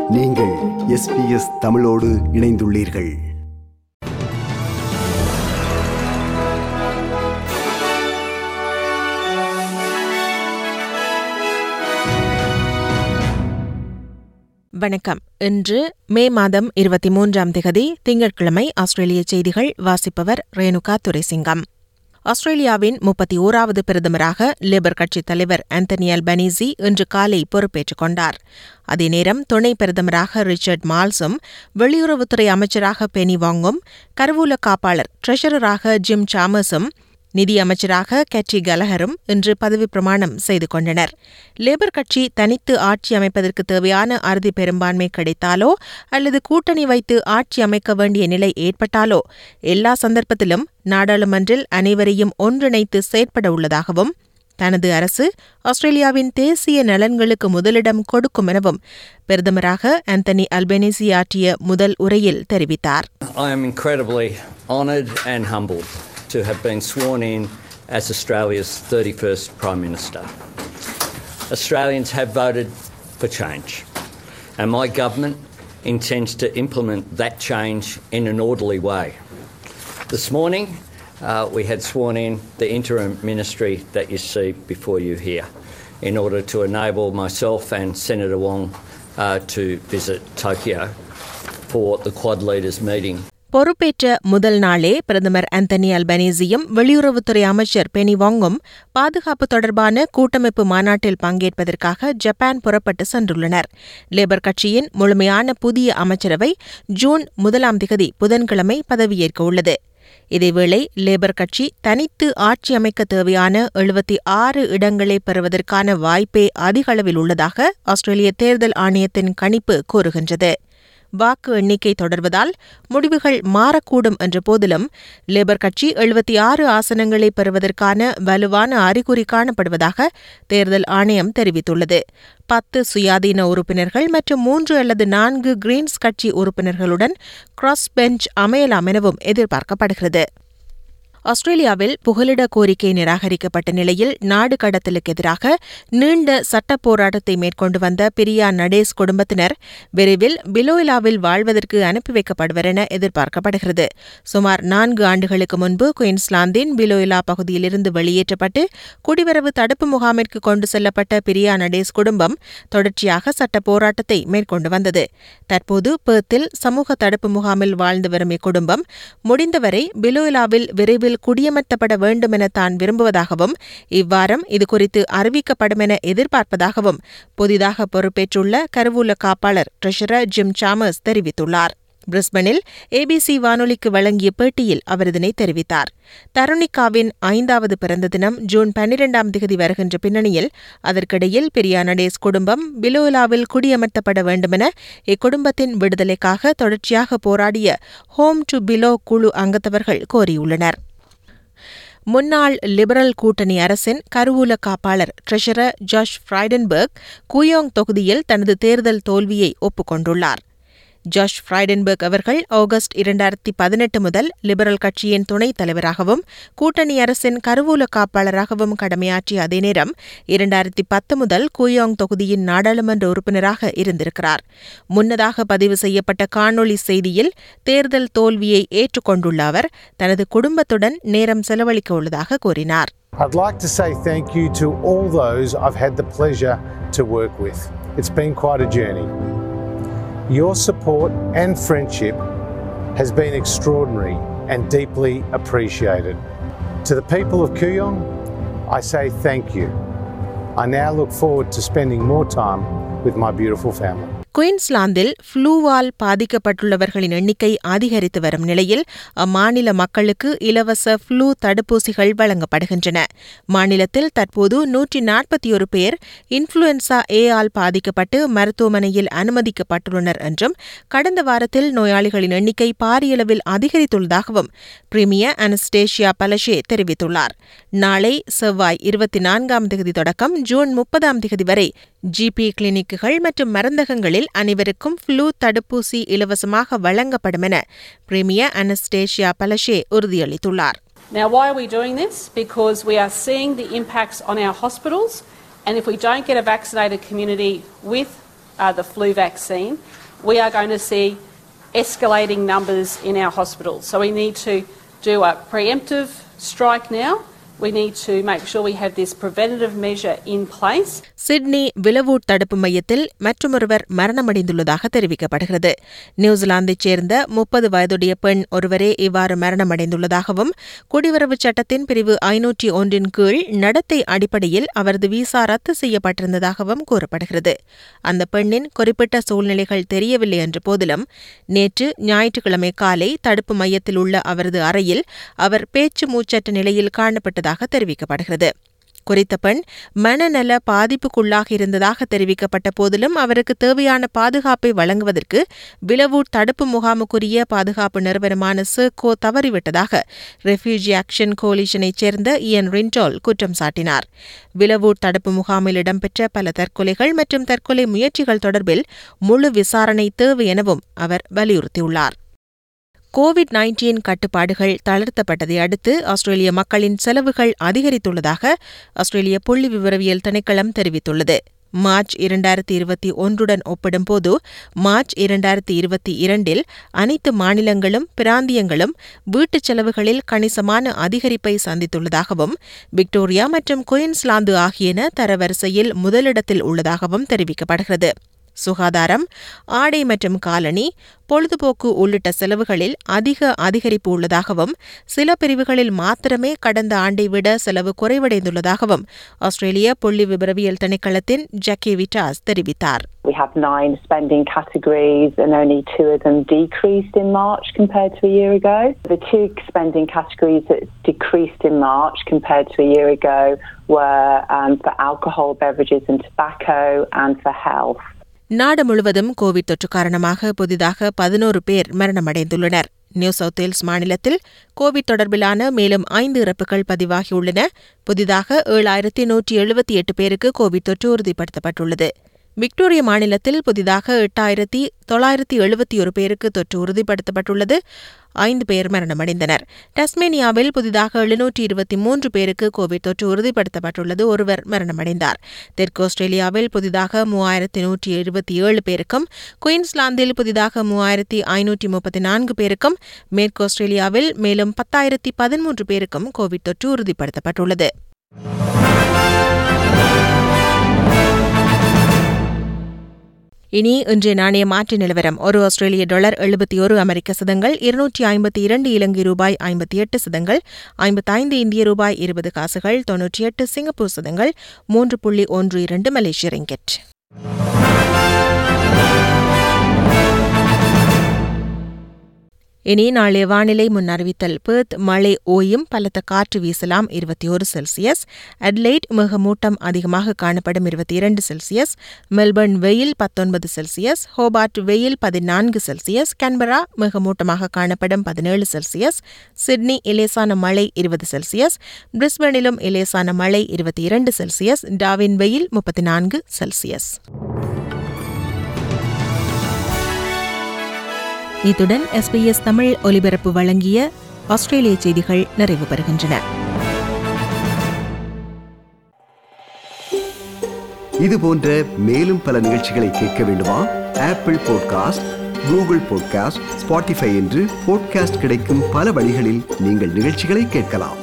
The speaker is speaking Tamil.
நீங்கள் எஸ்பிஎஸ் தமிழோடு இணைந்துள்ளீர்கள் வணக்கம் இன்று மே மாதம் இருபத்தி மூன்றாம் திகதி திங்கட்கிழமை ஆஸ்திரேலிய செய்திகள் வாசிப்பவர் ரேணுகா துரைசிங்கம் ஆஸ்திரேலியாவின் முப்பத்தி ஓராவது பிரதமராக லேபர் கட்சித் தலைவர் ஆந்தனி அல்பனீசி இன்று காலை பொறுப்பேற்றுக் கொண்டார் அதே நேரம் துணை பிரதமராக ரிச்சர்ட் மால்ஸும் வெளியுறவுத்துறை அமைச்சராக பெனி வாங்கும் கருவூல காப்பாளர் ட்ரெஷரராக ஜிம் சாமஸும் நிதி அமைச்சராக கேட்ரி கலஹரும் இன்று பதவி பிரமாணம் செய்து கொண்டனர் லேபர் கட்சி தனித்து ஆட்சி அமைப்பதற்கு தேவையான அறுதி பெரும்பான்மை கிடைத்தாலோ அல்லது கூட்டணி வைத்து ஆட்சி அமைக்க வேண்டிய நிலை ஏற்பட்டாலோ எல்லா சந்தர்ப்பத்திலும் நாடாளுமன்றில் அனைவரையும் ஒன்றிணைத்து செயற்பட உள்ளதாகவும் தனது அரசு ஆஸ்திரேலியாவின் தேசிய நலன்களுக்கு முதலிடம் கொடுக்கும் எனவும் பிரதமராக ஆந்தனி அல்பெனிசி ஆற்றிய முதல் உரையில் தெரிவித்தார் I am incredibly honoured and humbled to have been sworn in as Australia's 31st Prime Minister. Australians have voted for change, and my government intends to implement that change in an orderly way. This morning, uh, we had sworn in the interim ministry that you see before you here in order to enable myself and Senator Wong uh, to visit Tokyo for the Quad Leaders meeting பொறுப்பேற்ற முதல் நாளே பிரதமர் ஆந்தனி அல்பனீசியும் வெளியுறவுத்துறை அமைச்சர் பெனி வாங்கும் பாதுகாப்பு தொடர்பான கூட்டமைப்பு மாநாட்டில் பங்கேற்பதற்காக ஜப்பான் புறப்பட்டு சென்றுள்ளனர் லேபர் கட்சியின் முழுமையான புதிய அமைச்சரவை ஜூன் முதலாம் திகதி புதன்கிழமை பதவியேற்க உள்ளது இதேவேளை லேபர் கட்சி தனித்து ஆட்சி அமைக்க தேவையான எழுபத்தி ஆறு இடங்களை பெறுவதற்கான வாய்ப்பே அதிக அளவில் உள்ளதாக ஆஸ்திரேலிய தேர்தல் ஆணையத்தின் கணிப்பு கூறுகின்றது வாக்கு எண்ணிக்கை தொடர்வதால் முடிவுகள் மாறக்கூடும் என்ற போதிலும் லேபர் கட்சி எழுபத்தி ஆறு ஆசனங்களை பெறுவதற்கான வலுவான அறிகுறி காணப்படுவதாக தேர்தல் ஆணையம் தெரிவித்துள்ளது பத்து சுயாதீன உறுப்பினர்கள் மற்றும் மூன்று அல்லது நான்கு கிரீன்ஸ் கட்சி உறுப்பினர்களுடன் கிராஸ் பெஞ்ச் அமையலாம் எனவும் எதிர்பார்க்கப்படுகிறது ஆஸ்திரேலியாவில் புகலிட கோரிக்கை நிராகரிக்கப்பட்ட நிலையில் நாடு கடத்தலுக்கு எதிராக நீண்ட சட்ட போராட்டத்தை மேற்கொண்டு வந்த பிரியா நடேஸ் குடும்பத்தினர் விரைவில் பிலோயிலாவில் வாழ்வதற்கு அனுப்பி வைக்கப்படுவர் என எதிர்பார்க்கப்படுகிறது சுமார் நான்கு ஆண்டுகளுக்கு முன்பு குயின்ஸ்லாந்தின் பிலோயிலா பகுதியிலிருந்து வெளியேற்றப்பட்டு குடிவரவு தடுப்பு முகாமிற்கு கொண்டு செல்லப்பட்ட பிரியா நடேஸ் குடும்பம் தொடர்ச்சியாக சட்ட போராட்டத்தை மேற்கொண்டு வந்தது தற்போது பேர்த்தில் சமூக தடுப்பு முகாமில் வாழ்ந்து வரும் இக்குடும்பம் முடிந்தவரை பிலோயிலாவில் விரைவில் விரைவில் குடியமர்த்தப்பட வேண்டும் என தான் விரும்புவதாகவும் இவ்வாரம் இதுகுறித்து அறிவிக்கப்படும் என எதிர்பார்ப்பதாகவும் புதிதாக பொறுப்பேற்றுள்ள கருவூல காப்பாளர் ட்ரெஷரர் ஜிம் சாமர்ஸ் தெரிவித்துள்ளார் பிரிஸ்பனில் ஏபிசி வானொலிக்கு வழங்கிய பேட்டியில் அவர் இதனை தெரிவித்தார் தருணிகாவின் ஐந்தாவது பிறந்த தினம் ஜூன் பன்னிரெண்டாம் தேதி வருகின்ற பின்னணியில் அதற்கிடையில் பிரியா நடேஸ் குடும்பம் பிலோலாவில் குடியமர்த்தப்பட வேண்டுமென இக்குடும்பத்தின் விடுதலைக்காக தொடர்ச்சியாக போராடிய ஹோம் டு பிலோ குழு அங்கத்தவர்கள் கோரியுள்ளனர் முன்னாள் லிபரல் கூட்டணி அரசின் கருவூல காப்பாளர் ட்ரெஷரர் ஜாஷ் ஃப்ரைடன்பர்க் குயோங் தொகுதியில் தனது தேர்தல் தோல்வியை ஒப்புக்கொண்டுள்ளார் ஜாஷ் ஃப்ரைடன்பர்க் அவர்கள் ஆகஸ்ட் இரண்டாயிரத்தி பதினெட்டு முதல் லிபரல் கட்சியின் துணைத் தலைவராகவும் கூட்டணி அரசின் கருவூல காப்பாளராகவும் கடமையாற்றிய அதே நேரம் இரண்டாயிரத்தி பத்து முதல் குயோங் தொகுதியின் நாடாளுமன்ற உறுப்பினராக இருந்திருக்கிறார் முன்னதாக பதிவு செய்யப்பட்ட காணொலி செய்தியில் தேர்தல் தோல்வியை ஏற்றுக்கொண்டுள்ள அவர் தனது குடும்பத்துடன் நேரம் செலவழிக்க உள்ளதாக கூறினார் I'd like to say thank you to all those I've had the pleasure to work with. It's been quite a journey. Your support and friendship has been extraordinary and deeply appreciated. To the people of Kuyong, I say thank you. I now look forward to spending more time with my beautiful family. குயின்ஸ்லாந்தில் ஃப்ளூவால் பாதிக்கப்பட்டுள்ளவர்களின் எண்ணிக்கை அதிகரித்து வரும் நிலையில் அம்மாநில மக்களுக்கு இலவச ஃப்ளூ தடுப்பூசிகள் வழங்கப்படுகின்றன மாநிலத்தில் தற்போது நூற்றி நாற்பத்தி ஒரு பேர் இன்ஃப்ளூயன்சா ஏ ஆல் பாதிக்கப்பட்டு மருத்துவமனையில் அனுமதிக்கப்பட்டுள்ளனர் என்றும் கடந்த வாரத்தில் நோயாளிகளின் எண்ணிக்கை பாரியளவில் அதிகரித்துள்ளதாகவும் பிரிமியர் அனஸ்டேஷியா பலஷே தெரிவித்துள்ளார் நாளை செவ்வாய் இருபத்தி நான்காம் தேதி தொடக்கம் ஜூன் முப்பதாம் தேதி வரை ஜிபி கிளினிக்குகள் மற்றும் மருந்தகங்களில் அனைவருக்கும் ஃப்ளூ தடுப்பூசி இலவசமாக வழங்கப்படும் என பிரிமியர் அனஸ்டேஷியா பலஷே உறுதியளித்துள்ளார் Now, why are we doing this? Because we are seeing the impacts on our hospitals, and if we don't get a vaccinated community with uh, the flu vaccine, we are going to see escalating numbers in our hospitals. So we need to do a preemptive strike now. We need to make sure we have this preventative measure in place. Sydney Villawood தடுப்பு மையத்தில் மற்றொருவர் மரணமடைந்துள்ளதாக தெரிவிக்கப்படுகிறது நியூசிலாந்தைச் சேர்ந்த முப்பது வயதுடைய பெண் ஒருவரே இவ்வாறு மரணமடைந்துள்ளதாகவும் குடிவரவு சட்டத்தின் பிரிவு ஐநூற்றி ஒன்றின் கீழ் நடத்தை அடிப்படையில் அவரது விசா ரத்து செய்யப்பட்டிருந்ததாகவும் கூறப்படுகிறது அந்த பெண்ணின் குறிப்பிட்ட சூழ்நிலைகள் தெரியவில்லை என்ற போதிலும் நேற்று ஞாயிற்றுக்கிழமை காலை தடுப்பு மையத்தில் உள்ள அவரது அறையில் அவர் பேச்சு மூச்சற்ற நிலையில் காணப்பட்டதாக தெரிவிக்கப்படுகிறது குறித்த பெண் மனநல பாதிப்புக்குள்ளாக இருந்ததாக தெரிவிக்கப்பட்ட போதிலும் அவருக்கு தேவையான பாதுகாப்பை வழங்குவதற்கு விலவூட் தடுப்பு முகாமுக்குரிய பாதுகாப்பு நிறுவனமான சர்கோ தவறிவிட்டதாக ரெஃப்யூஜி ஆக்ஷன் கோலிஷனைச் சேர்ந்த இயன் ரின்டால் குற்றம் சாட்டினார் விலவூட் தடுப்பு முகாமில் இடம்பெற்ற பல தற்கொலைகள் மற்றும் தற்கொலை முயற்சிகள் தொடர்பில் முழு விசாரணை தேவை எனவும் அவர் வலியுறுத்தியுள்ளார் கோவிட் நைன்டீன் கட்டுப்பாடுகள் தளர்த்தப்பட்டதை அடுத்து ஆஸ்திரேலிய மக்களின் செலவுகள் அதிகரித்துள்ளதாக ஆஸ்திரேலிய புள்ளி விவரவியல் திணைக்களம் தெரிவித்துள்ளது மார்ச் இரண்டாயிரத்தி இருபத்தி ஒன்றுடன் ஒப்பிடும்போது மார்ச் இரண்டாயிரத்தி இருபத்தி இரண்டில் அனைத்து மாநிலங்களும் பிராந்தியங்களும் வீட்டுச் செலவுகளில் கணிசமான அதிகரிப்பை சந்தித்துள்ளதாகவும் விக்டோரியா மற்றும் குயின்ஸ்லாந்து ஆகியன தரவரிசையில் முதலிடத்தில் உள்ளதாகவும் தெரிவிக்கப்படுகிறது சுகாதாரம் ஆடை மற்றும் காலணி பொழுதுபோக்கு உள்ளிட்ட செலவுகளில் அதிக அதிகரிப்பு உள்ளதாகவும் சில பிரிவுகளில் மாத்திரமே கடந்த ஆண்டை விட செலவு குறைவடைந்துள்ளதாகவும் ஆஸ்திரேலிய புள்ளி விபரவியல் திணைக்களத்தின் ஜக்கி விட்டாஸ் தெரிவித்தார் We have nine spending categories and only two of them decreased in March compared to a year ago. The two spending categories that decreased in March compared to a year ago were um, for alcohol, beverages and tobacco and for health. நாடு முழுவதும் கோவிட் தொற்று காரணமாக புதிதாக பதினோரு பேர் மரணமடைந்துள்ளனர் நியூ சவுத் வேல்ஸ் மாநிலத்தில் கோவிட் தொடர்பிலான மேலும் ஐந்து இறப்புகள் பதிவாகியுள்ளன புதிதாக ஏழாயிரத்தி நூற்றி எழுபத்தி எட்டு பேருக்கு கோவிட் தொற்று உறுதிப்படுத்தப்பட்டுள்ளது விக்டோரிய மாநிலத்தில் புதிதாக எட்டாயிரத்தி தொள்ளாயிரத்தி எழுபத்தி ஒரு பேருக்கு தொற்று உறுதிப்படுத்தப்பட்டுள்ளது ஐந்து பேர் மரணமடைந்தனர் டஸ்மேனியாவில் புதிதாக எழுநூற்றி இருபத்தி மூன்று பேருக்கு கோவிட் தொற்று உறுதிப்படுத்தப்பட்டுள்ளது ஒருவர் மரணமடைந்தார் தெற்கு ஆஸ்திரேலியாவில் புதிதாக மூவாயிரத்தி நூற்றி இருபத்தி ஏழு பேருக்கும் குயின்ஸ்லாந்தில் புதிதாக மூவாயிரத்தி ஐநூற்றி முப்பத்தி நான்கு பேருக்கும் மேற்கு ஆஸ்திரேலியாவில் மேலும் பத்தாயிரத்தி பதிமூன்று பேருக்கும் கோவிட் தொற்று உறுதிப்படுத்தப்பட்டுள்ளது இனி இன்றைய நாணய மாற்று நிலவரம் ஒரு ஆஸ்திரேலிய டாலர் எழுபத்தி ஒரு அமெரிக்க சதங்கள் இருநூற்றி ஐம்பத்தி இரண்டு இலங்கை ரூபாய் ஐம்பத்தி எட்டு சதங்கள் ஐம்பத்தைந்து இந்திய ரூபாய் இருபது காசுகள் தொன்னூற்றி எட்டு சிங்கப்பூர் சதங்கள் மூன்று புள்ளி ஒன்று இரண்டு மலேசிய ரிங்கெட் இனி நாளைய வானிலை முன்னறிவித்தல் பெர்த் மழை ஓயும் பலத்த காற்று வீசலாம் இருபத்தி ஒரு செல்சியஸ் அட்லைட் மிகமூட்டம் அதிகமாக காணப்படும் இருபத்தி இரண்டு செல்சியஸ் மெல்பர்ன் வெயில் பத்தொன்பது செல்சியஸ் ஹோபார்ட் வெயில் பதினான்கு செல்சியஸ் கேன்பரா மிகமூட்டமாக காணப்படும் பதினேழு செல்சியஸ் சிட்னி இலேசான மழை இருபது செல்சியஸ் பிரிஸ்பனிலும் இலேசான மழை இருபத்தி இரண்டு செல்சியஸ் டாவின் வெயில் முப்பத்தி நான்கு செல்சியஸ் இத்துடன் எஸ்பிஎஸ் தமிழ் ஒலிபரப்பு வழங்கிய ஆஸ்திரேலிய செய்திகள் நிறைவு பெறுகின்றன இது போன்ற மேலும் பல நிகழ்ச்சிகளை கேட்க வேண்டுமா Apple podcast Google podcast Spotify என்று பாட்காஸ்ட் கிடைக்கும் பல வழிகளில் நீங்கள் நிகழ்ச்சிகளை கேட்கலாம்